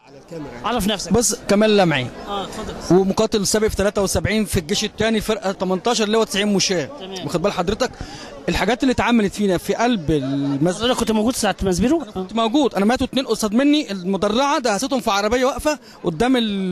عرف نفسك بص كمال لمعي اه اتفضل ومقاتل سابق في 73 في الجيش الثاني فرقه 18 اللي هو 90 مشاه تمام. واخد بال حضرتك الحاجات اللي اتعملت فينا في قلب المسجد حضرتك كنت موجود ساعه مسبيرو كنت موجود انا ماتوا اتنين قصاد مني المدرعه دهستهم في عربيه واقفه قدام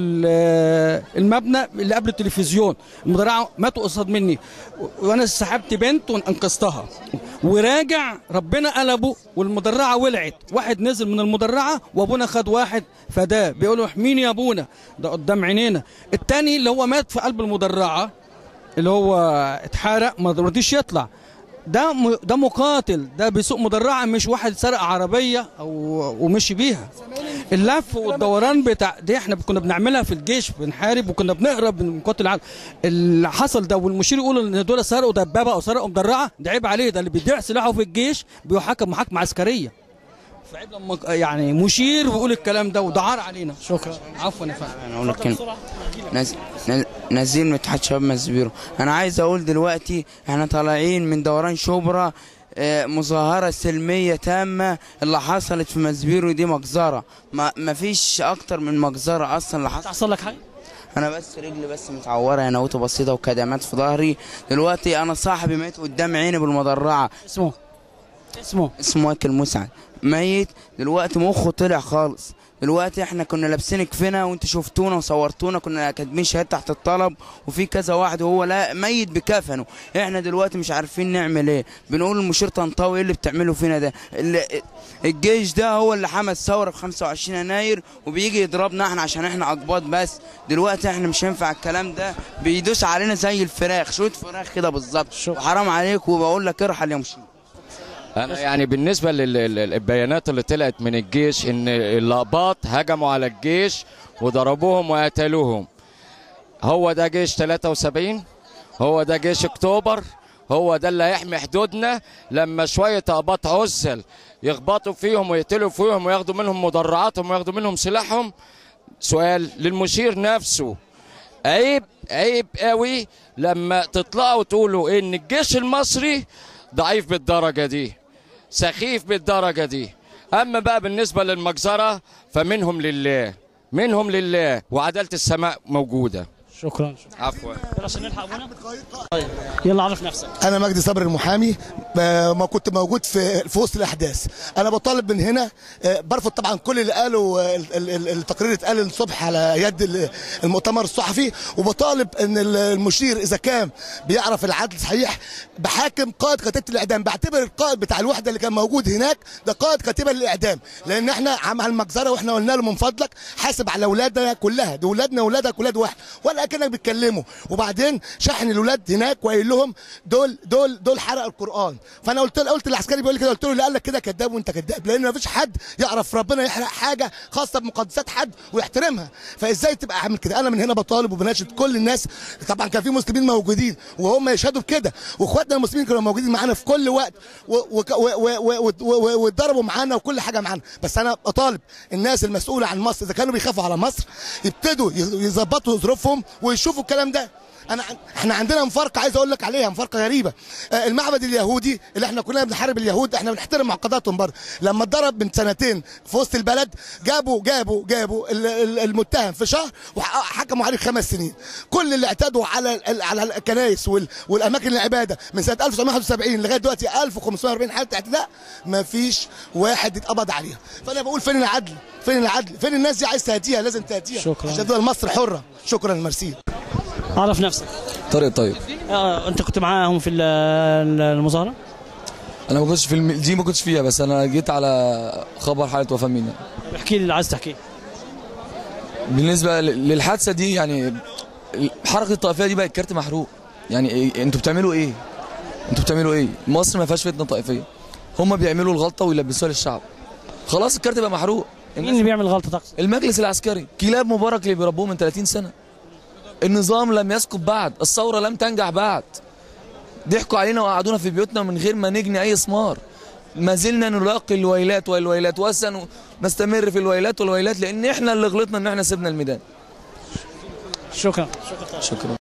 ال- المبنى اللي قبل التلفزيون المدرعه ماتوا قصاد مني و- وانا سحبت بنت وانقذتها وراجع ربنا قلبه والمدرعه ولعت واحد نزل من المدرعه وابونا خد واحد فداه بيقولوا احميني يا ابونا ده قدام عينينا التاني اللي هو مات في قلب المدرعه اللي هو اتحرق ما رضيش يطلع ده م... ده مقاتل ده بيسوق مدرعه مش واحد سرق عربيه او ومشي بيها اللف والدوران بتاع دي احنا كنا بنعملها في الجيش بنحارب وكنا بنهرب من مقاتل العالم اللي حصل ده والمشير يقول ان دول سرقوا دبابه او سرقوا مدرعه ده عيب عليه ده اللي بيبيع سلاحه في الجيش بيحاكم محاكمه عسكريه فعيب لما يعني مشير بيقول الكلام ده وده عار علينا شكرا عفوا يا فندم انا اقول لك كلمة. نز... نز... نزيل من اتحاد شباب مسبيرو انا عايز اقول دلوقتي احنا طالعين من دوران شبرا آه، مظاهرة سلمية تامة اللي حصلت في مسبيرو دي مجزرة ما ما فيش اكتر من مجزرة اصلا اللي حصل تحصل لك حاجه انا بس رجلي بس متعورة يا نوته بسيطة وكدمات في ظهري دلوقتي انا صاحبي ميت قدام عيني بالمدرعة اسمه اسمه اسمه واكل مسعد ميت دلوقتي مخه طلع خالص دلوقتي احنا كنا لابسين كفنا وانت شفتونا وصورتونا كنا كاتبين شهاده تحت الطلب وفي كذا واحد وهو لا ميت بكفنه احنا دلوقتي مش عارفين نعمل ايه بنقول للمشير طنطاوي ايه اللي بتعمله فينا ده اللي الجيش ده هو اللي حمل ثوره في 25 يناير وبيجي يضربنا احنا عشان احنا اقباط بس دلوقتي احنا مش هينفع الكلام ده بيدوس علينا زي الفراخ شويه فراخ كده بالظبط وحرام عليك وبقول لك ارحل يا مشير انا يعني بالنسبه للبيانات اللي طلعت من الجيش ان اللقباط هجموا على الجيش وضربوهم وقتلوهم هو ده جيش 73 هو ده جيش اكتوبر هو ده اللي هيحمي حدودنا لما شويه اقباط عزل يخبطوا فيهم ويقتلوا فيهم وياخدوا منهم مدرعاتهم وياخدوا منهم سلاحهم سؤال للمشير نفسه عيب عيب قوي لما تطلعوا تقولوا ان الجيش المصري ضعيف بالدرجه دي سخيف بالدرجه دي اما بقى بالنسبه للمجزره فمنهم لله منهم لله وعداله السماء موجوده شكرا عفوا يلا عشان نلحق ابونا طيب يلا عرف نفسك انا مجدي صبري المحامي آه، ما كنت موجود في في وسط الاحداث انا بطالب من هنا آه، برفض طبعا كل اللي قاله آه، ال- ال- ال- التقرير اللي اتقال الصبح على يد ال- المؤتمر الصحفي وبطالب ان ال- المشير اذا كان بيعرف العدل صحيح بحاكم قائد كتيبه الاعدام بعتبر القائد بتاع الوحده اللي كان موجود هناك ده قائد كتيبه للاعدام لان احنا عم على المجزره واحنا قلنا له من فضلك حاسب على اولادنا كلها دي اولادنا واولادك ولاد واحد ولا كانك بتكلمه وبعدين شحن الاولاد هناك وقايل لهم دول دول دول حرق القران فانا قلت له قلت للعسكري بيقول لي كده قلت له اللي قال لك كده كذاب وانت كذاب لان ما فيش حد يعرف ربنا يحرق حاجه خاصه بمقدسات حد ويحترمها فازاي تبقى عامل كده انا من هنا بطالب وبناشد كل الناس طبعا كان في مسلمين موجودين وهم يشهدوا بكده واخواتنا المسلمين كانوا موجودين معانا في كل وقت و- وك- و- و- و- و- و- واتضربوا معانا وكل حاجه معانا بس انا بطالب الناس المسؤوله عن مصر اذا كانوا بيخافوا على مصر يبتدوا يظبطوا ظروفهم ويشوفوا الكلام ده انا احنا عندنا مفارقه عايز اقول لك عليها مفارقه غريبه آه، المعبد اليهودي اللي احنا كلنا بنحارب اليهود احنا بنحترم معتقداتهم برضه لما اتضرب من سنتين في وسط البلد جابوا جابوا جابوا ال- ال- المتهم في شهر وحكموا عليه خمس سنين كل اللي اعتدوا على ال- على الكنائس وال- والاماكن العباده من سنه 1971 لغايه دلوقتي 1540 حاله اعتداء ما فيش واحد اتقبض عليها فانا بقول فين العدل فين العدل فين الناس دي عايز تهديها لازم تهديها شكراً. عشان دول مصر حره شكرا ميرسي عرف نفسك طارق طيب آه انت كنت معاهم في ال- ال- المظاهره انا ما كنتش في الم... دي ما كنتش فيها بس انا جيت على خبر حاله وفاه مينا احكي لي اللي عايز تحكيه بالنسبه ل- للحادثه دي يعني حركه الطائفيه دي بقت كارت محروق يعني إيه؟ انتوا بتعملوا ايه انتوا بتعملوا ايه مصر ما فيهاش فتنه طائفيه هم بيعملوا الغلطه ويلبسوها للشعب خلاص الكارت بقى محروق مين اللي بيعمل غلطه تقصد المجلس العسكري كلاب مبارك اللي بيربوه من 30 سنه النظام لم يسقط بعد الثوره لم تنجح بعد ضحكوا علينا وقعدونا في بيوتنا من غير ما نجني اي ثمار ما زلنا نلاقي الويلات والويلات وسنستمر في الويلات والويلات لان احنا اللي غلطنا ان احنا سيبنا الميدان شكرا شكرا